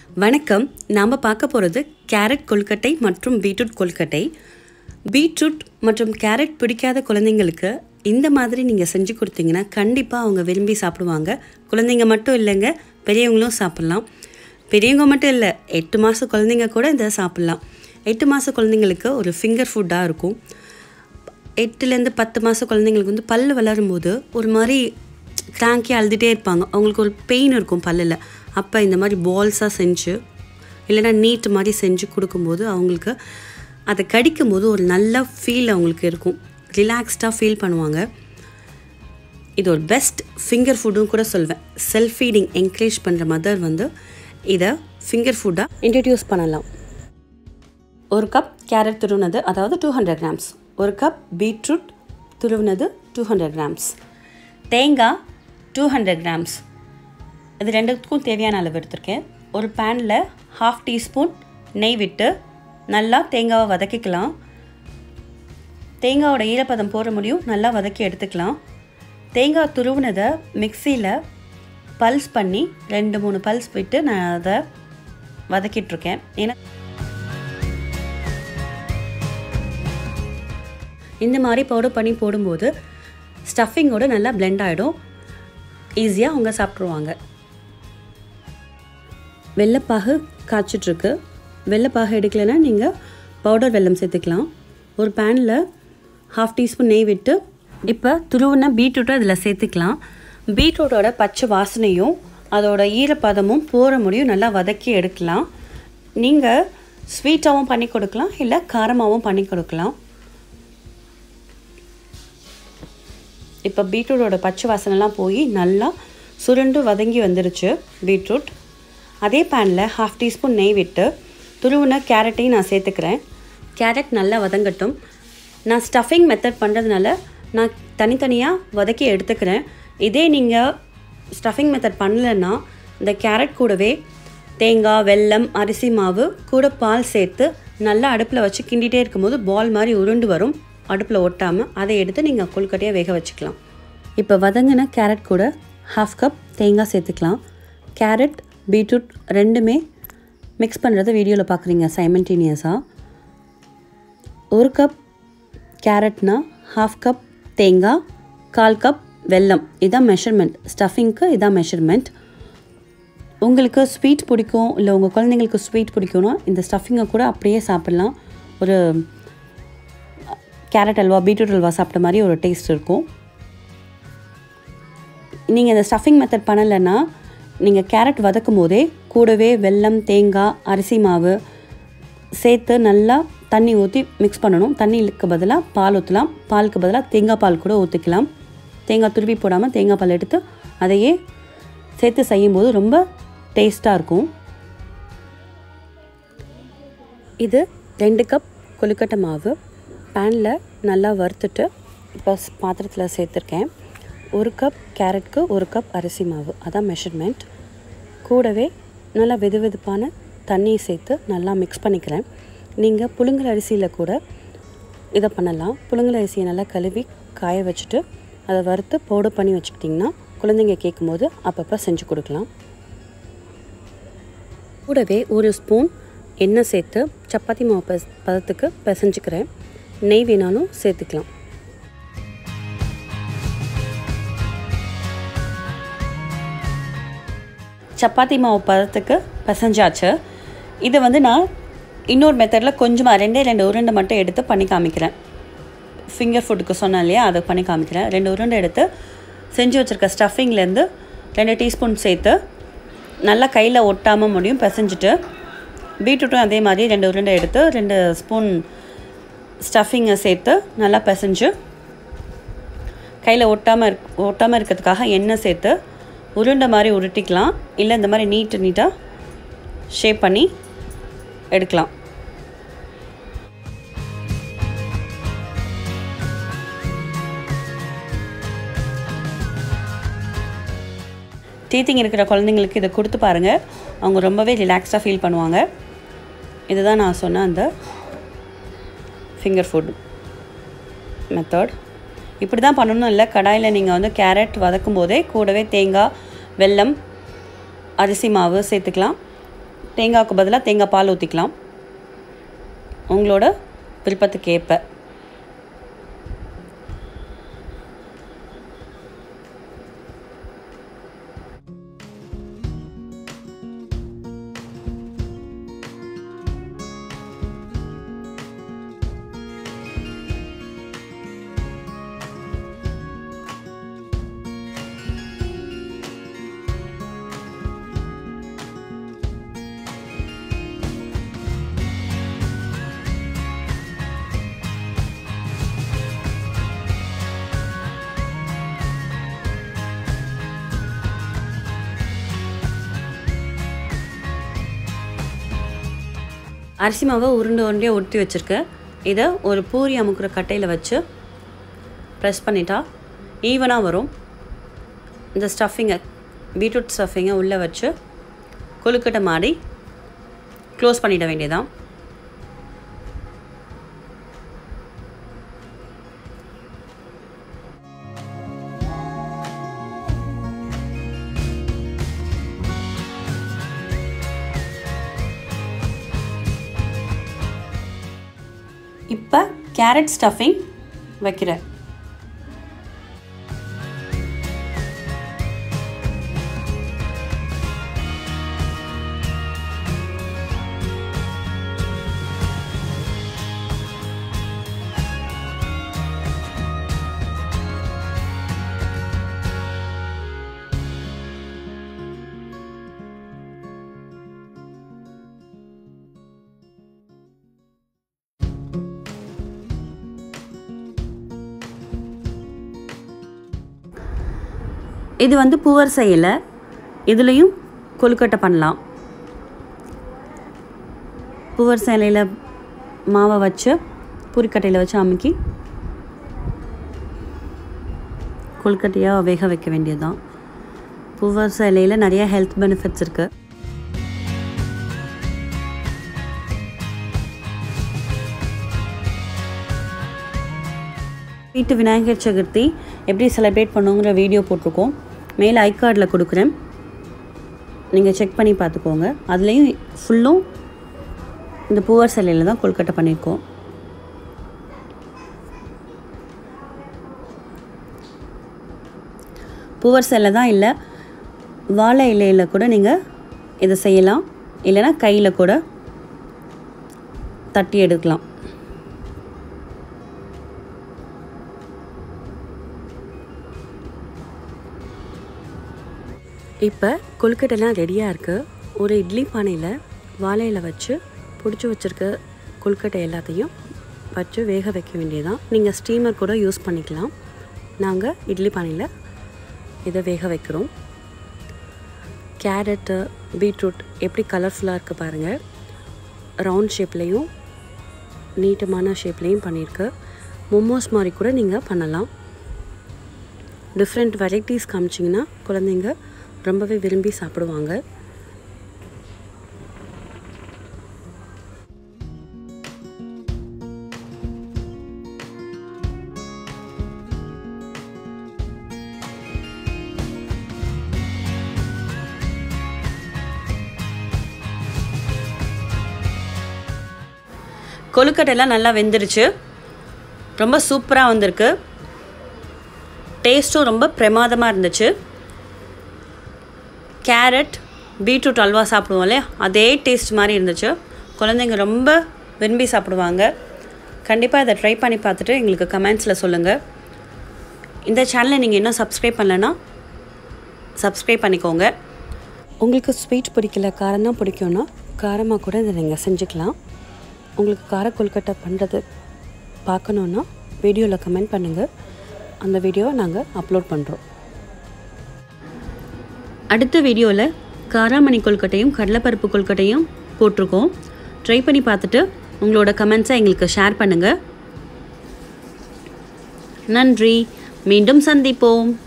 வணக்கம் நாம் பார்க்க போகிறது கேரட் கொழுக்கட்டை மற்றும் பீட்ரூட் கொழுக்கட்டை பீட்ரூட் மற்றும் கேரட் பிடிக்காத குழந்தைங்களுக்கு இந்த மாதிரி நீங்கள் செஞ்சு கொடுத்தீங்கன்னா கண்டிப்பாக அவங்க விரும்பி சாப்பிடுவாங்க குழந்தைங்க மட்டும் இல்லைங்க பெரியவங்களும் சாப்பிட்லாம் பெரியவங்க மட்டும் இல்லை எட்டு மாத குழந்தைங்க கூட இதை சாப்பிட்லாம் எட்டு மாத குழந்தைங்களுக்கு ஒரு ஃபிங்கர் ஃபுட்டாக இருக்கும் எட்டுலேருந்து பத்து மாத குழந்தைங்களுக்கு வந்து பல் வளரும்போது ஒரு மாதிரி கிராங்கி அழுதுகிட்டே இருப்பாங்க அவங்களுக்கு ஒரு பெயின் இருக்கும் பல்லில் அப்போ இந்த மாதிரி பால்ஸாக செஞ்சு இல்லைன்னா நீட் மாதிரி செஞ்சு கொடுக்கும்போது அவங்களுக்கு அதை கடிக்கும்போது ஒரு நல்ல ஃபீல் அவங்களுக்கு இருக்கும் ரிலாக்ஸ்டாக ஃபீல் பண்ணுவாங்க இது ஒரு பெஸ்ட் ஃபிங்கர் ஃபுட்டும் கூட சொல்வேன் செல்ஃப் ஃபீடிங் என்கரேஜ் பண்ணுற மதர் வந்து இதை ஃபிங்கர் ஃபுட்டாக இன்ட்ரடியூஸ் பண்ணலாம் ஒரு கப் கேரட் துருவினது அதாவது டூ ஹண்ட்ரட் கிராம்ஸ் ஒரு கப் பீட்ரூட் துருவினது டூ ஹண்ட்ரட் கிராம்ஸ் தேங்காய் டூ ஹண்ட்ரட் கிராம்ஸ் இது ரெண்டுத்துக்கும் தேவையான அளவு எடுத்திருக்கேன் ஒரு பேனில் ஹாஃப் டீஸ்பூன் நெய் விட்டு நல்லா தேங்காவை வதக்கிக்கலாம் தேங்காவோட ஈரப்பதம் போட முடியும் நல்லா வதக்கி எடுத்துக்கலாம் தேங்காய் துருவினதை மிக்சியில் பல்ஸ் பண்ணி ரெண்டு மூணு பல்ஸ் விட்டு நான் அதை வதக்கிட்டுருக்கேன் ஏன்னா இந்த மாதிரி பவுடர் பண்ணி போடும்போது ஸ்டஃபிங்கோடு நல்லா பிளெண்ட் ஆகிடும் ஈஸியாக அவங்க சாப்பிட்ருவாங்க வெள்ளைப்பாகு காய்ச்சிட்ருக்கு வெள்ளைப்பாகு எடுக்கலைன்னா நீங்கள் பவுடர் வெல்லம் சேர்த்துக்கலாம் ஒரு பேனில் ஹாஃப் டீஸ்பூன் நெய் விட்டு இப்போ துருவின பீட்ரூட்டை அதில் சேர்த்துக்கலாம் பீட்ரூட்டோட பச்சை வாசனையும் அதோட ஈரப்பதமும் போகிற முடியும் நல்லா வதக்கி எடுக்கலாம் நீங்கள் ஸ்வீட்டாகவும் பண்ணி கொடுக்கலாம் இல்லை காரமாகவும் பண்ணி கொடுக்கலாம் இப்போ பீட்ரூட்டோட பச்சை வாசனைலாம் போய் நல்லா சுருண்டு வதங்கி வந்துருச்சு பீட்ரூட் அதே பேனில் ஹாஃப் டீஸ்பூன் நெய் விட்டு துருவின கேரட்டையும் நான் சேர்த்துக்கிறேன் கேரட் நல்லா வதங்கட்டும் நான் ஸ்டஃபிங் மெத்தட் பண்ணுறதுனால நான் தனித்தனியாக வதக்கி எடுத்துக்கிறேன் இதே நீங்கள் ஸ்டஃபிங் மெத்தட் பண்ணலைன்னா இந்த கேரட் கூடவே தேங்காய் வெல்லம் அரிசி மாவு கூட பால் சேர்த்து நல்லா அடுப்பில் வச்சு கிண்டிகிட்டே இருக்கும்போது பால் மாதிரி உருண்டு வரும் அடுப்பில் ஒட்டாமல் அதை எடுத்து நீங்கள் கொழுக்கட்டையாக வேக வச்சுக்கலாம் இப்போ வதங்கின கேரட் கூட ஹாஃப் கப் தேங்காய் சேர்த்துக்கலாம் கேரட் பீட்ரூட் ரெண்டுமே மிக்ஸ் பண்ணுறத வீடியோவில் பார்க்குறீங்க சைமன்டேனியஸாக ஒரு கப் கேரட்னா ஹாஃப் கப் தேங்காய் கால் கப் வெல்லம் இதான் மெஷர்மெண்ட் ஸ்டஃபிங்க்கு இதான் மெஷர்மெண்ட் உங்களுக்கு ஸ்வீட் பிடிக்கும் இல்லை உங்கள் குழந்தைங்களுக்கு ஸ்வீட் பிடிக்கும்னா இந்த ஸ்டஃபிங்கை கூட அப்படியே சாப்பிட்லாம் ஒரு கேரட் அல்வா பீட்ரூட் அல்வா சாப்பிட்ட மாதிரி ஒரு டேஸ்ட் இருக்கும் நீங்கள் இந்த ஸ்டஃபிங் மெத்தட் பண்ணலைன்னா நீங்கள் கேரட் வதக்கும் போதே கூடவே வெல்லம் தேங்காய் அரிசி மாவு சேர்த்து நல்லா தண்ணி ஊற்றி மிக்ஸ் பண்ணணும் தண்ணிக்கு பதிலாக பால் ஊற்றலாம் பாலுக்கு பதிலாக தேங்காய் பால் கூட ஊற்றிக்கலாம் தேங்காய் துருவி போடாமல் தேங்காய் பால் எடுத்து அதையே சேர்த்து செய்யும்போது ரொம்ப டேஸ்ட்டாக இருக்கும் இது ரெண்டு கப் கொழுக்கட்டை மாவு பேனில் நல்லா வறுத்துட்டு இப்போ பாத்திரத்தில் சேர்த்துருக்கேன் ஒரு கப் கேரட்க்கு ஒரு கப் அரிசி மாவு அதான் மெஷர்மெண்ட் கூடவே நல்லா வெது வெதுப்பான தண்ணியை சேர்த்து நல்லா மிக்ஸ் பண்ணிக்கிறேன் நீங்கள் புழுங்கல் அரிசியில் கூட இதை பண்ணலாம் புழுங்கல் அரிசியை நல்லா கழுவி காய வச்சுட்டு அதை வறுத்து பவுடர் பண்ணி வச்சுக்கிட்டிங்கன்னா குழந்தைங்க கேட்கும்போது அப்பப்போ செஞ்சு கொடுக்கலாம் கூடவே ஒரு ஸ்பூன் எண்ணெய் சேர்த்து சப்பாத்தி மாவு ப பதத்துக்கு பிசைஞ்சுக்கிறேன் நெய் வேணாலும் சேர்த்துக்கலாம் சப்பாத்தி மாவு பதத்துக்கு பிசைஞ்சாச்சு இது வந்து நான் இன்னொரு மெத்தடில் கொஞ்சமாக ரெண்டே ரெண்டு உருண்டை மட்டும் எடுத்து பண்ணி காமிக்கிறேன் ஃபிங்கர் ஃபுட்டுக்கு சொன்னேன் இல்லையா அதை பண்ணி காமிக்கிறேன் ரெண்டு உருண்டை எடுத்து செஞ்சு வச்சுருக்க ஸ்டஃபிங்லேருந்து ரெண்டு டீஸ்பூன் சேர்த்து நல்லா கையில் ஒட்டாமல் முடியும் பிசைஞ்சிட்டு பீட்ரூட்டும் அதே மாதிரி ரெண்டு உருண்டை எடுத்து ரெண்டு ஸ்பூன் ஸ்டஃபிங்கை சேர்த்து நல்லா பிசைஞ்சு கையில் ஒட்டாமல் இருக் ஒட்டாமல் இருக்கிறதுக்காக எண்ணெய் சேர்த்து உருண்டை மாதிரி உருட்டிக்கலாம் இல்லை இந்த மாதிரி நீட்டு நீட்டாக ஷேப் பண்ணி எடுக்கலாம் டீத்திங் இருக்கிற குழந்தைங்களுக்கு இதை கொடுத்து பாருங்கள் அவங்க ரொம்பவே ரிலாக்ஸ்டாக ஃபீல் பண்ணுவாங்க இதுதான் நான் சொன்ன அந்த ஃபிங்கர் ஃபுட் மெத்தட் இப்படி தான் பண்ணணும் இல்லை கடாயில் நீங்கள் வந்து கேரட் வதக்கும் போதே கூடவே தேங்காய் வெல்லம் அரிசி மாவு சேர்த்துக்கலாம் தேங்காய்க்கு பதிலாக தேங்காய் பால் ஊற்றிக்கலாம் உங்களோட விருப்பத்துக்கு ஏற்ப அரிசி மாவை உருண்டை உருண்டையாக உருட்டி வச்சுருக்கேன் இதை ஒரு பூரி அமுக்குற கட்டையில் வச்சு ப்ரெஸ் பண்ணிட்டா ஈவனாக வரும் இந்த ஸ்டஃபிங்கை பீட்ரூட் ஸ்டஃபிங்கை உள்ளே வச்சு கொழுக்கட்டை மாடி க்ளோஸ் பண்ணிட வேண்டியதான் இப்போ கேரட் ஸ்டஃபிங் வைக்கிறேன் இது வந்து பூவர் செய்யலை இதுலேயும் கொழுக்கட்டை பண்ணலாம் பூவர் சேலையில் மாவை வச்சு பூரிக்கட்டையில் வச்சு அமுக்கி கொழுக்கட்டையாக வேக வைக்க வேண்டியது தான் பூவர் சேலையில் நிறைய ஹெல்த் பெனிஃபிட்ஸ் இருக்குது வீட்டு விநாயகர் சதுர்த்தி எப்படி செலிப்ரேட் பண்ணுங்கிற வீடியோ போட்டிருக்கோம் மேலே ஐ கார்டில் கொடுக்குறேன் நீங்கள் செக் பண்ணி பார்த்துக்கோங்க அதுலேயும் ஃபுல்லும் இந்த பூவர் சிலையில் தான் கொழுக்கட்டை பண்ணியிருக்கோம் பூவர் சிலை தான் இல்லை வாழை இலையில் கூட நீங்கள் இதை செய்யலாம் இல்லைன்னா கையில் கூட தட்டி எடுக்கலாம் இப்போ கொழுக்கட்டைலாம் ரெடியாக இருக்குது ஒரு இட்லி பானையில் வாழையில வச்சு பிடிச்சி வச்சுருக்க கொழுக்கட்டை எல்லாத்தையும் வச்சு வேக வைக்க வேண்டியதான் நீங்கள் ஸ்டீமர் கூட யூஸ் பண்ணிக்கலாம் நாங்கள் இட்லி பானையில் இதை வேக வைக்கிறோம் கேரட்டு பீட்ரூட் எப்படி கலர்ஃபுல்லாக இருக்குது பாருங்கள் ரவுண்ட் ஷேப்லேயும் நீட்டமான ஷேப்லேயும் பண்ணியிருக்கு மொமோஸ் மாதிரி கூட நீங்கள் பண்ணலாம் டிஃப்ரெண்ட் வெரைட்டிஸ் காமிச்சிங்கன்னா குழந்தைங்க ரொம்பவே விரும்பி சாப்பிடுவாங்க கொழுக்கட்டைலாம் நல்லா வெந்துருச்சு ரொம்ப சூப்பராக வந்திருக்கு டேஸ்ட்டும் ரொம்ப பிரமாதமாக இருந்துச்சு கேரட் பீட்ரூட் அல்வா சாப்பிடுவோம் இல்லையா அதே டேஸ்ட் மாதிரி இருந்துச்சு குழந்தைங்க ரொம்ப விரும்பி சாப்பிடுவாங்க கண்டிப்பாக இதை ட்ரை பண்ணி பார்த்துட்டு எங்களுக்கு கமெண்ட்ஸில் சொல்லுங்கள் இந்த சேனலை நீங்கள் இன்னும் சப்ஸ்கிரைப் பண்ணலைன்னா சப்ஸ்கிரைப் பண்ணிக்கோங்க உங்களுக்கு ஸ்வீட் பிடிக்கல காரம் தான் பிடிக்கும்னா காரமாக கூட இதை நீங்கள் செஞ்சுக்கலாம் உங்களுக்கு கார கொழுக்கட்டை பண்ணுறது பார்க்கணுன்னா வீடியோவில் கமெண்ட் பண்ணுங்கள் அந்த வீடியோவை நாங்கள் அப்லோட் பண்ணுறோம் அடுத்த வீடியோவில் காராமணி கொழுக்கட்டையும் கடலைப்பருப்பு கொழுக்கட்டையும் போட்டிருக்கோம் ட்ரை பண்ணி பார்த்துட்டு உங்களோட கமெண்ட்ஸை எங்களுக்கு ஷேர் பண்ணுங்கள் நன்றி மீண்டும் சந்திப்போம்